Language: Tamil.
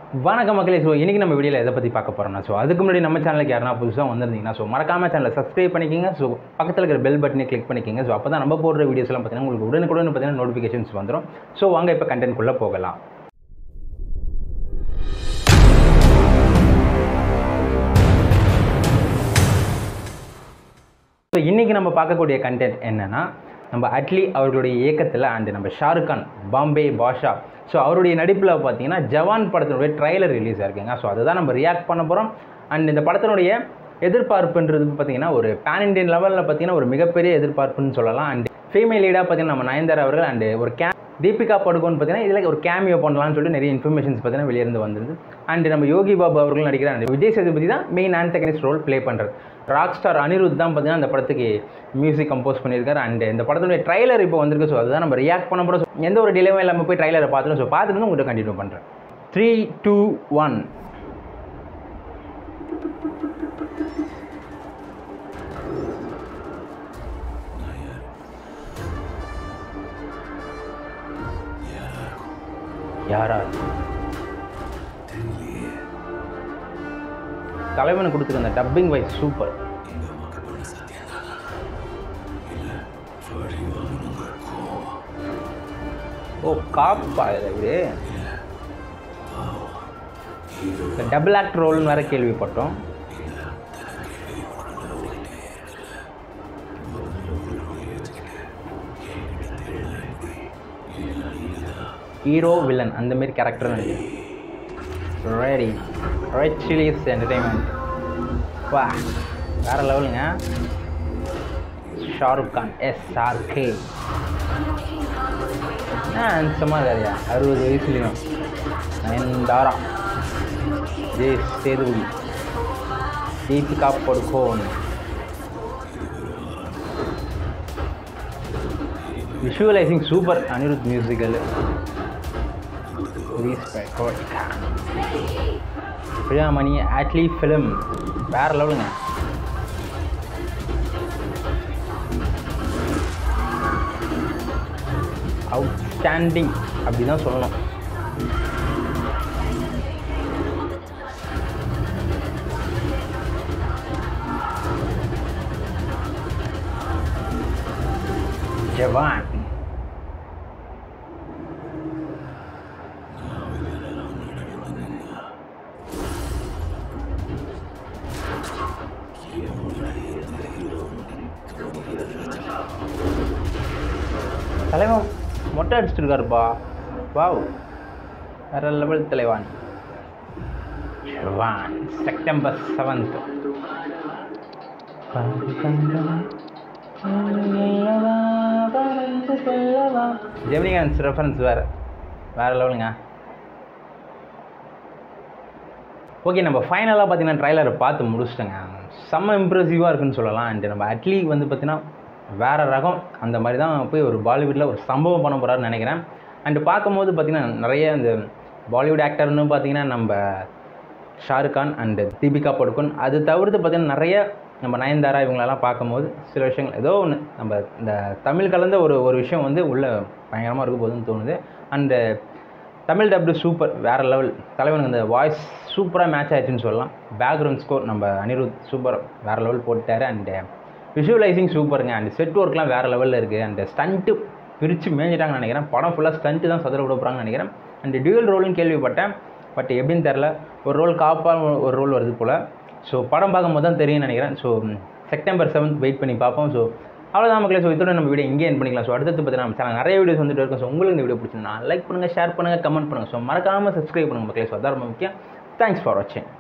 வணக்கம் மக்களே ஸோ இன்றைக்கி நம்ம வீடியோவில் எதை பற்றி பார்க்க போகிறோம்னா ஸோ அதுக்கு முன்னாடி நம்ம சேனலுக்கு யாருனா புதுசாக வந்திருந்தீங்கன்னா ஸோ மறக்காம சேனலை சப்ஸ்கிரைப் பண்ணிக்கிங்க ஸோ பக்கத்தில் இருக்கிற பெல் பட்டனை கிளிக் பண்ணிக்கிங்க ஸோ அப்போ தான் நம்ம போடுற வீடியோஸ்லாம் பார்த்தீங்கன்னா உங்களுக்கு உடனுக்குடன் பார்த்தீங்கன்னா நோட்டிஃபிகேஷன்ஸ் வந்துடும் ஸோ வாங்க இப்போ கண்டென்ட்குள்ளே போகலாம் ஸோ இன்றைக்கி நம்ம பார்க்கக்கூடிய கண்டென்ட் என்னென்னா நம்ம அட்லி அவர்களுடைய இயக்கத்தில் அண்டு நம்ம ஷாருக் கான் பாம்பே பாஷா ஸோ அவருடைய நடிப்பில் பார்த்தீங்கன்னா ஜவான் படத்தினுடைய ட்ரைலர் ரிலீஸ் ஆயிருக்குங்க ஸோ அதுதான் நம்ம ரியாக்ட் பண்ண போகிறோம் அண்ட் இந்த படத்தினுடைய எதிர்பார்ப்புன்றது பார்த்தீங்கன்னா ஒரு பேன் இண்டியன் லெவலில் பார்த்தீங்கன்னா ஒரு மிகப்பெரிய எதிர்பார்ப்புன்னு சொல்லலாம் அண்ட் ஃபீமேல் லீடாக பார்த்தீங்கன்னா நம்ம நயன்தாரா அவர்கள் அண்டு ஒரு கே தீபிகா படுகோன் பார்த்தீங்கன்னா இதில் ஒரு கேமியோ பண்ணலாம்னு சொல்லிட்டு நிறைய இன்ஃபர்மேஷன்ஸ் பார்த்தீங்கன்னா வெளியிருந்து வந்திருந்து அண்ட் நம்ம யோகி பாபு அவர்கள் நடிக்கிற அந்த விஜய் சேதுபதி தான் மெயின் ஆன்டகனிஸ்ட் ரோல் ப்ளே பண்ணுறது ராக் ஸ்டார் அனிருத் தான் பார்த்தீங்கன்னா அந்த படத்துக்கு மியூசிக் கம்போஸ் பண்ணியிருக்காரு அண்ட் இந்த படத்துடைய ட்ரைலர் இப்போ வந்திருக்கு ஸோ அதுதான் நம்ம ரியாக்ட் பண்ண போகிறோம் So, எந்த ஒரு டிலேவும் இல்லாமல் போய் ட்ரைலரை பார்த்துட்டு ஸோ பார்த்துட்டு வந்து உங்கள்கிட்ட கண்டினியூ பண்ணுறேன் த்ரீ டூ ஒன் யாரா தலைவனுக்கு கொடுத்துருக்க அந்த டப்பிங் வைஸ் சூப்பர் ஓ காப்பா இது இந்த டபுள் ஆக்ட் ரோல்னு வேற கேள்விப்பட்டோம் ஹீரோ வில்லன் அந்த மாதிரி கேரக்டர் நினைக்கிறேன் ரெடி ரெட் சிலிஸ் என்டர்டைன்மெண்ட் வா வேற லெவலுங்க Shahrukh Khan S R K அம்சமாக இருக்காருயா அறுபது வயசுலையும் Nayanthara Jai Sethupathi Deepika Padukone visualising super Anirudh musical Priyamani Atlee film வேற லெவலுங்க அவுட்ஸ்டாண்டிங் அப்படி தான் சொல்லணும் ஜவான் தலைவன் மொட்டை அடிச்சிருக்காருப்பா வாவ் வேற லெவல் தலைவான் ஜவான் செப்டம்பர் செவன்த் ஜெமினிகான்ஸ் ரெஃபரன்ஸ் வேறு வேறு லெவலுங்க ஓகே நம்ம ஃபைனலாக பார்த்தீங்கன்னா ட்ரைலரை பார்த்து முடிச்சிட்டோங்க செம்ம இம்ப்ரெசிவாக இருக்குன்னு சொல்லலாம் அண்ட் நம்ம அட்லி வந்து பார்த்தீங்கன்னா வேறு ரகம் அந்த மாதிரி தான் போய் ஒரு பாலிவுட்டில் ஒரு சம்பவம் பண்ண போகிறாருன்னு நினைக்கிறேன் அண்டு பார்க்கும்போது பார்த்தீங்கன்னா நிறைய இந்த பாலிவுட் ஆக்டர்னு பார்த்தீங்கன்னா நம்ம ஷாருக் கான் அண்டு தீபிகா படுகோன் அது தவிர்த்து பார்த்தீங்கன்னா நிறைய நம்ம நயன்தாரா இவங்களெல்லாம் பார்க்கும்போது சில விஷயங்கள் ஏதோ ஒன்று நம்ம இந்த தமிழ் கலந்த ஒரு ஒரு விஷயம் வந்து உள்ள பயங்கரமாக இருக்க போகுதுன்னு தோணுது அண்டு தமிழ் டப்டு சூப்பர் வேறு லெவல் தலைவனுக்கு இந்த வாய்ஸ் சூப்பராக மேட்ச் ஆயிடுச்சுன்னு சொல்லலாம் பேக்ரவுண்ட் ஸ்கோர் நம்ம அனிருத் சூப்பர் வேறு லெவல் போட்டார் அண்டு விஷுவலைசிங் சூப்பருங்க அண்ட் செட் ஒர்க்லாம் வேறு லெவலில் இருக்குது அண்ட் ஸ்டண்ட்டு பிரித்து மேய்ஞ்சிட்டாங்கன்னு நினைக்கிறேன் படம் ஃபுல்லாக ஸ்டண்ட்டு தான் சதுர விட போகிறாங்கன்னு நினைக்கிறேன் அண்ட் டியூவல் ரோல்னு கேள்விப்பட்டேன் பட் எப்படின்னு தெரில ஒரு ரோல் காப்பாக ஒரு ரோல் வருது போல் ஸோ படம் பார்க்கும்போது தான் தெரியும்னு நினைக்கிறேன் ஸோ செப்டம்பர் செவன்த் வெயிட் பண்ணி பார்ப்போம் ஸோ அவ்வளோதான் மக்களே ஸோ இதோட நம்ம வீடியோ இங்கே என் பண்ணிக்கலாம் ஸோ அடுத்தது பார்த்தீங்கன்னா நம்ம சேனல் நிறைய வீடியோஸ் வந்துட்டு இருக்கும் ஸோ உங்களுக்கு இந்த வீடியோ பிடிச்சிருந்தா லைக் பண்ணுங்கள் ஷேர் பண்ணுங்கள் கமெண்ட் பண்ணுங்கள் ஸோ மறக்காமல் சப்ஸ்கிரைப் பண்ணுங்கள் மக்களே ஸோ அதான் ரொம்ப முக்கியம் தேங்க்ஸ் ஃபார் வாட்சிங்